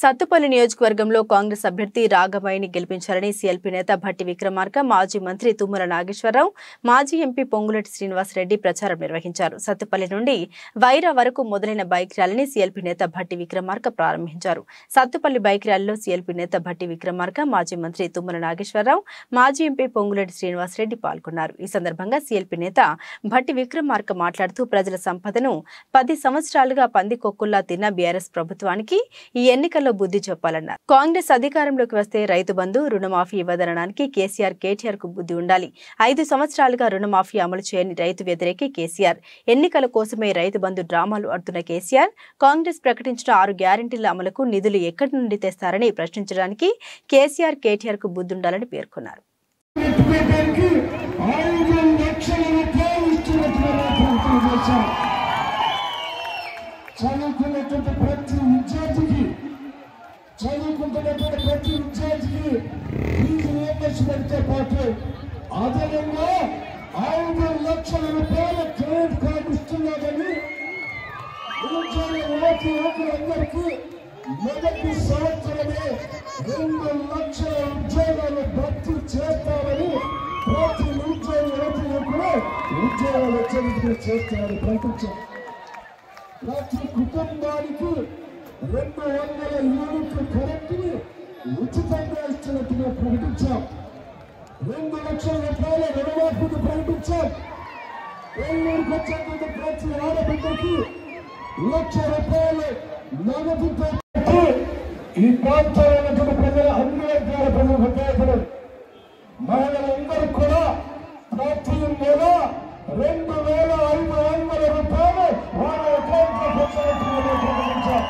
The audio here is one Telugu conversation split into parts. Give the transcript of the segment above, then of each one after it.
సత్తుపల్లి నియోజకవర్గంలో కాంగ్రెస్ అభ్యర్థి రాఘవాయిని గెలిపించాలని సీఎల్పీ నేత భట్టి విక్రమార్క మాజీ మంత్రి తుమ్మల నాగేశ్వరరావు మాజీ ఎంపీ పొంగులటి శ్రీనివాసరెడ్డి ప్రచారం నిర్వహించారు సత్తుపల్లి నుండి వైరా వరకు మొదలైన బైక్ ర్యాలీని సీఎల్పీ నేత భట్టి విక్రమార్క ప్రారంభించారు సత్తుపల్లి బైక్ ర్యాలీలో సీఎల్పీ నేత భట్టి విక్రమార్క మాజీ మంత్రి తుమ్మల నాగేశ్వరరావు మాజీ ఎంపీ పొంగులటి శ్రీనివాసరెడ్డి పాల్గొన్నారు ఈ సందర్భంగా సీఎల్పీ నేత భట్టి విక్రమార్క మాట్లాడుతూ ప్రజల సంపదను పది సంవత్సరాలుగా పందికొక్కుల్లా తిన్న బీఆర్ఎస్ ప్రభుత్వానికి ఈ ఎన్నికల్లో బుద్ధి చెప్పాలన్నారు కాంగ్రెస్ అధికారంలోకి వస్తే రైతు బంధు రుణమాఫీ ఇవ్వదనడానికి కేసీఆర్ కేటీఆర్ కు బుద్ధి ఉండాలి ఐదు సంవత్సరాలుగా రుణమాఫీ అమలు చేయని రైతు వ్యతిరేకి కేసీఆర్ ఎన్నికల కోసమే రైతు బంధు డ్రామాలు ఆడుతున్న కేసీఆర్ కాంగ్రెస్ ప్రకటించిన ఆరు గ్యారెంటీల అమలుకు నిధులు ఎక్కడి నుండి తెస్తారని ప్రశ్నించడానికి కేసీఆర్ కేటీఆర్ కు బుద్ధి ఉండాలని పేర్కొన్నారు ఎత్తుకోవడానికి ఐదు లక్షల రూపాయలు ఇస్తున్నట్టుగా ప్రకటన చేశాం చదువుకున్నటువంటి ప్రతి విద్యార్థికి చదువుకుంటున్నటువంటి ప్రతి విద్యార్థికి ఫీజు రియంబర్స్మెంట్తో పాటు అదనంగా ఐదు లక్షల రూపాయల క్రెడిట్ కార్డు ఇస్తున్నామని నిరుద్యోగ యువతి యువకులందరికీ మొదటి సంవత్సరమే రెండు లక్షల ఉద్యోగాలు భర్తీ చేస్తామని ప్రతి నిరుద్యోగ యువతి యువకులు ఉద్యోగాలు వచ్చేందుకు చేస్తామని ప్రకటించారు ప్రతి కుటుంబానికి రెండు వందల యూనిట్ల కరెంటుని ఉచితంగా ఇచ్చినట్టుగా ప్రకటించాం రెండు లక్షల రూపాయల రుణమాఫీని ప్రకటించాం ఏళ్ళూరుకు వచ్చేటువంటి ప్రతి ఆడబిడ్డకి లక్ష రూపాయలు నగదుతో పెట్టి ఈ ప్రాంతంలో ఉన్నటువంటి ప్రజల అన్ని వర్గాల ప్రజలకు ఉపయోగపడదు మహిళలందరూ కూడా ప్రతి నెల రెండు వేల ఐదు వందల రూపాయలు వాళ్ళ అకౌంట్లో ప్రచారం ప్రకటించారు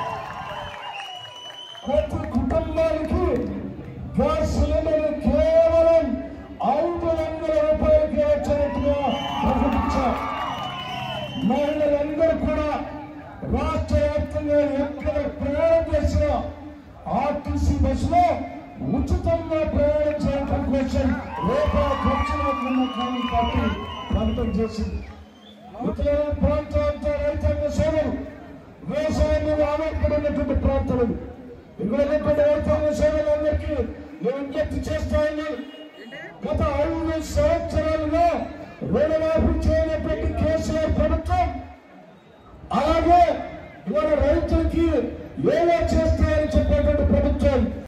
ప్రతి కుటుంబానికి గ్యాస్ సిలిండర్ కేవలం ఐదు వందల రూపాయలకి వచ్చినట్టుగా ప్రకటించారు మహిళలందరూ కూడా రాష్ట్ర వ్యాప్తంగా ఎక్కడ ప్రయాణం చేసిన ఆర్టీసీ బస్సులో ఉచితంగా ప్రయాణం చేయడం కోసం రూపాయల ఖర్చు లేకుండా కాంగ్రెస్ పార్టీ ప్రకటన చేసింది ఉత్తర ప్రాంతాలతో రైతాంగ సేవలు వ్యవసాయం మీద ఆధారపడి ఉన్నటువంటి ప్రాంతాలు ఇక్కడ ఉన్నటువంటి రైతాంగ సేవలందరికీ నేను విజ్ఞప్తి చేస్తాను గత ఐదు సంవత్సరాలుగా రుణమాఫీ చేయనటువంటి కేసీఆర్ ప్రభుత్వం అలాగే ఇవాళ రైతులకి ఏదో చేస్తారని చెప్పేటువంటి ప్రభుత్వం